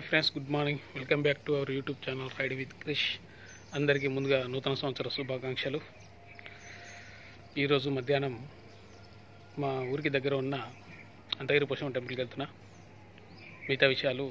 friends good morning welcome back to our YouTube channel ride with Krish అందరికీ ముందుగా నూతన సంవత్సర శుభాకాంక్షలు ఈరోజు మధ్యాహ్నం మా ఊరికి దగ్గర ఉన్న అంతగిరి పోషం టెంపుల్కి వెళ్తున్నా మిగతా విషయాలు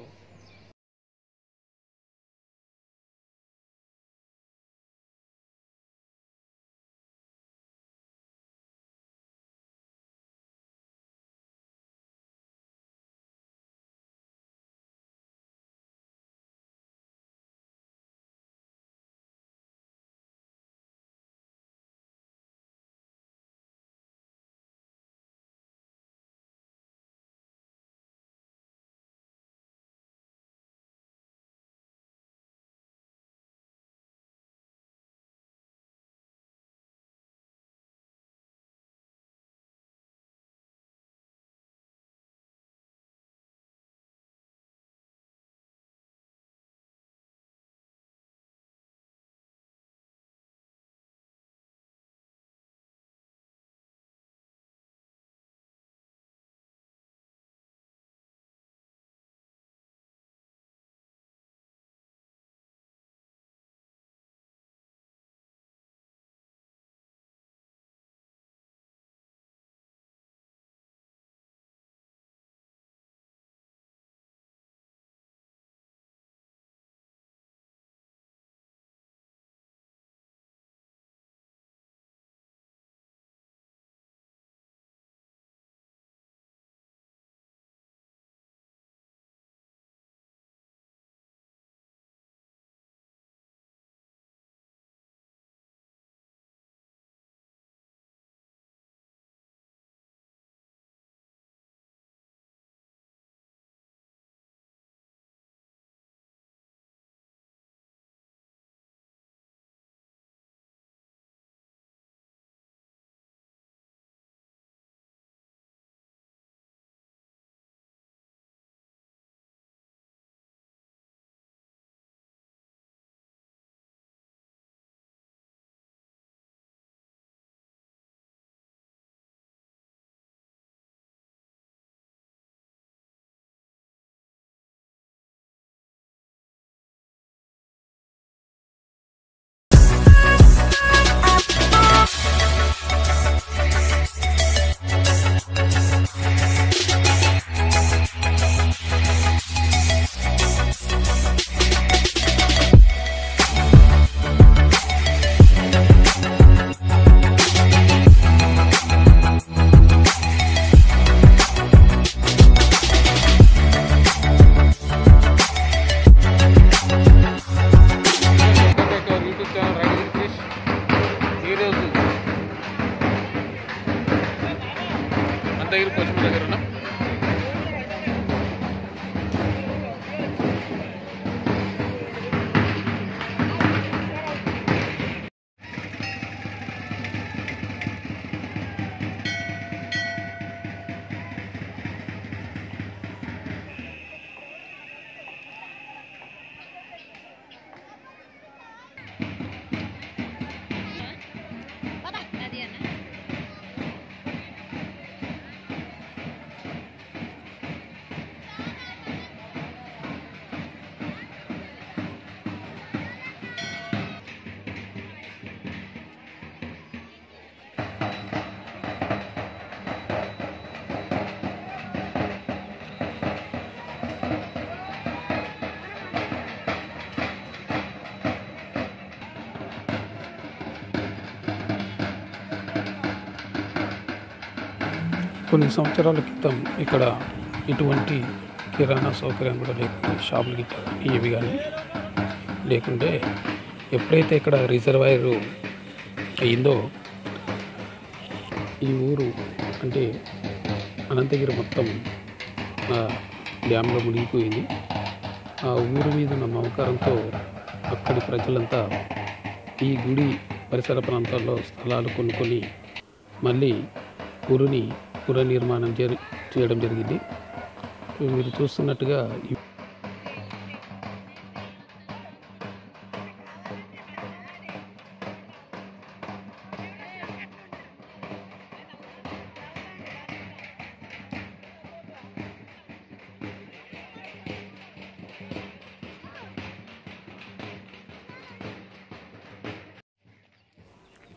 welcome back to our YouTube channel ride with Krish ఈరోజు అంతగిరి పోషం దగ్గర ఉన్నాం కొన్ని సంవత్సరాల క్రితం ఇక్కడ ఇటువంటి కిరాణా సౌకర్యం కూడా లేకుంటే షాపులు గిట్ట ఇవి కానీ లేకుంటే ఎప్పుడైతే ఇక్కడ రిజర్వాయర్ అయిందో ఈ ఊరు అంటే అనంతగిరి మొత్తం ఆ డ్యాంలో మునిగిపోయింది ఆ ఊరు మీద ఉన్న మమకారంతో అక్కడి ప్రజలంతా ఈ గుడి పరిసర ప్రాంతాల్లో స్థలాలు కొనుక్కొని మళ్ళీ ఊరిని పునర్నిర్మాణం జరి చేయడం జరిగింది మీరు చూస్తున్నట్టుగా ఈ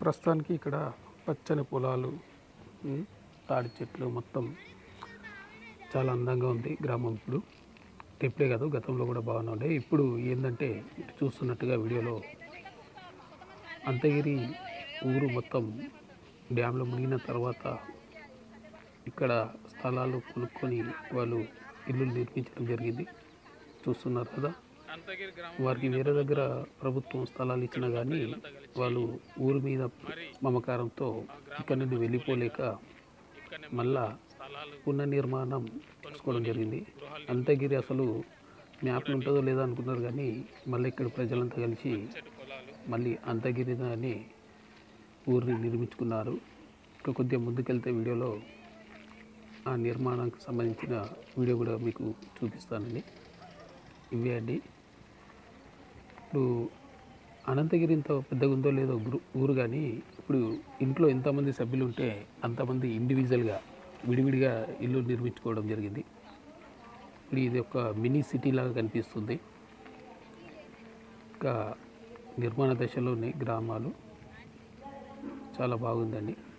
ప్రస్తుతానికి ఇక్కడ పచ్చని పొలాలు ఉమ్, తాడి చెట్లు మొత్తం చాలా అందంగా ఉంది గ్రామం ఇప్పుడు ఇప్పుడే కాదు గతంలో కూడా బాగానే ఉండే ఇప్పుడు ఏంటంటే ఇటు చూస్తున్నట్టుగా వీడియోలో అంతగిరి ఊరు మొత్తం డ్యాంలో మునిగిన తర్వాత ఇక్కడ స్థలాలు కొనుక్కొని వాళ్ళు ఇల్లు నిర్మించడం జరిగింది చూస్తున్నారు కదా వారికి వేరే దగ్గర ప్రభుత్వం స్థలాలు ఇచ్చినా కానీ వాళ్ళు ఊరి మీద మమకారంతో ఇక్కడ నుండి వెళ్ళిపోలేక మళ్ళా పునర్నిర్మాణం చేసుకోవడం జరిగింది అంతగిరి అసలు మ్యాప్లు ఉంటుందో లేదో అనుకున్నారు కానీ మళ్ళీ ఇక్కడ ప్రజలంతా కలిసి మళ్ళీ అంతగిరి అని ఊరిని నిర్మించుకున్నారు ఇంకా కొద్దిగా ముందుకెళ్తే వీడియోలో ఆ నిర్మాణానికి సంబంధించిన వీడియో కూడా మీకు చూపిస్తానండి ఇవే అండి ఇప్పుడు అనంతగిరి ఇంత పెద్దగా ఉందో లేదో గురు- ఊరు కానీ ఇప్పుడు ఇంట్లో ఎంతమంది సభ్యులు ఉంటే అంతమంది ఇండివిజువల్గా విడివిడిగా ఇల్లు నిర్మించుకోవడం జరిగింది ఇప్పుడు ఇది ఒక మినీ సిటీ లాగా కనిపిస్తుంది ఇంకా నిర్మాణ దశలోని గ్రామాలు చాలా బాగుందండి